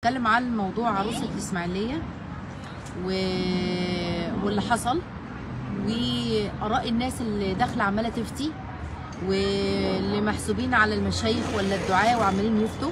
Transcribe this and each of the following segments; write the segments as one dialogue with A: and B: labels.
A: هتكلم عن موضوع عروسة الإسماعيلية و... واللي حصل وآراء الناس اللي داخلة عمالة تفتي واللي محسوبين على المشايخ ولا الدعاة وعمالين يفتوا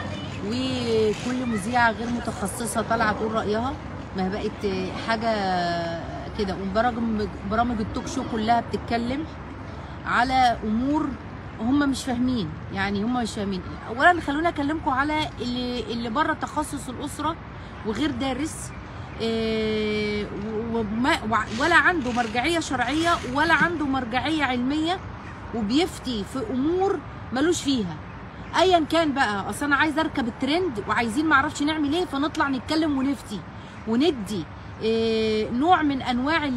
A: وكل مذيعة غير متخصصة طالعة تقول رأيها ما هي بقت حاجة كده وبرامج برامج التوك شو كلها بتتكلم على أمور هم مش فاهمين يعني هم مش فاهمين اولا خلونا اكلمكم على اللي اللي بره تخصص الاسره وغير دارس إيه وما ولا عنده مرجعيه شرعيه ولا عنده مرجعيه علميه وبيفتي في امور ملوش فيها ايا كان بقى اصل انا عايز اركب الترند وعايزين معرفش نعمل ايه فنطلع نتكلم ونفتي وندي إيه نوع من انواع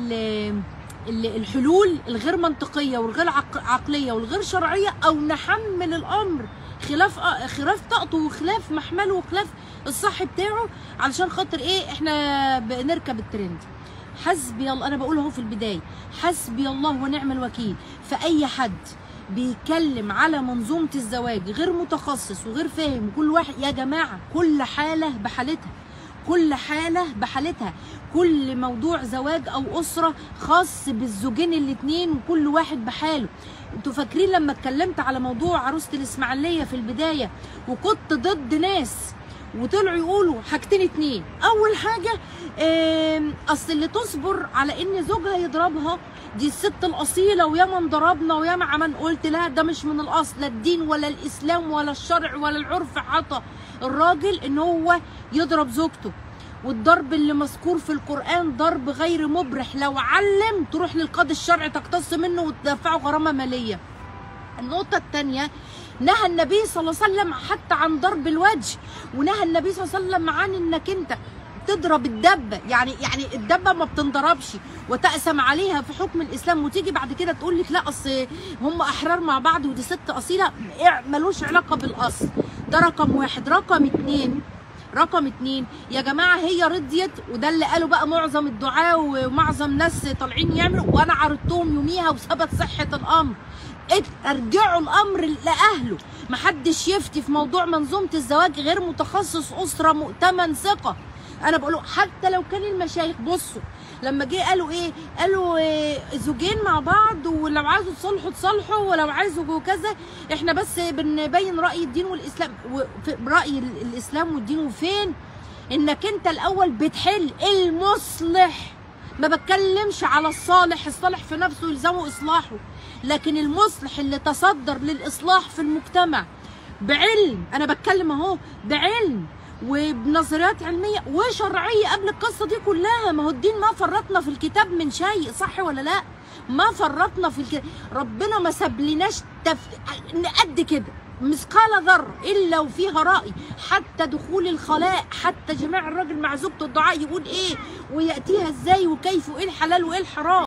A: الحلول الغير منطقيه والغير عقليه والغير شرعيه او نحمل الامر خلاف خلاف طاقته وخلاف محمله وخلاف الصح بتاعه علشان خاطر ايه احنا بنركب الترند حسبي الله انا بقول اهو في البدايه حسبي الله ونعم الوكيل فاي حد بيتكلم على منظومه الزواج غير متخصص وغير فاهم كل واحد يا جماعه كل حاله بحالتها كل حالة بحالتها كل موضوع زواج أو أسرة خاص بالزوجين الاتنين وكل واحد بحاله انتوا فاكرين لما اتكلمت على موضوع عروسة الإسماعيلية في البداية وكنت ضد ناس وطلعوا يقولوا حاجتين اتنين اول حاجه اصل اللي تصبر على ان زوجها يضربها دي الست الاصيله وياما انضربنا وياما عمل قلت لا ده مش من الاصل لا الدين ولا الاسلام ولا الشرع ولا العرف عطى الراجل ان هو يضرب زوجته والضرب اللي مذكور في القران ضرب غير مبرح لو علم تروح للقاضي الشرعي تقتص منه وتدفعه غرامه ماليه النقطه الثانيه نهى النبي صلى الله عليه وسلم حتى عن ضرب الوجه ونهى النبي صلى الله عليه وسلم عن انك انت تضرب الدبه يعني يعني الدبه ما بتنضربش وتقسم عليها في حكم الاسلام وتيجي بعد كده تقول لك لا اصل هم احرار مع بعض ودي ست اصيله ملوش علاقه بالاصل ده رقم واحد رقم اتنين رقم اتنين يا جماعه هي رضيت وده اللي قالوا بقى معظم الدعاه ومعظم ناس طالعين يعملوا وانا عرضتهم يوميها وثبت صحه الامر ارجعوا الامر لاهله محدش يفتي في موضوع منظومه الزواج غير متخصص اسره مؤتمن ثقه انا بقوله حتى لو كان المشايخ بصوا لما جه قالوا ايه قالوا إيه زوجين مع بعض ولو عايزوا تصالحوا تصالحوا ولو عايزوا كذا احنا بس بنبين راي الدين والاسلام راي الاسلام والدين وفين انك انت الاول بتحل المصلح ما بتكلمش على الصالح الصالح في نفسه يلزمه اصلاحه لكن المصلح اللي تصدر للاصلاح في المجتمع بعلم انا بتكلم اهو بعلم وبنظريات علميه وشرعيه قبل القصه دي كلها ما هو الدين ما فرطنا في الكتاب من شيء صح ولا لا ما فرطنا في الكتاب ربنا ما سابلناش تف... قد كده مثقال ذره الا وفيها راي حتى دخول الخلاء حتى جماع الراجل مع زوجته الدعاء يقول ايه وياتيها ازاي وكيف وايه الحلال وايه الحرام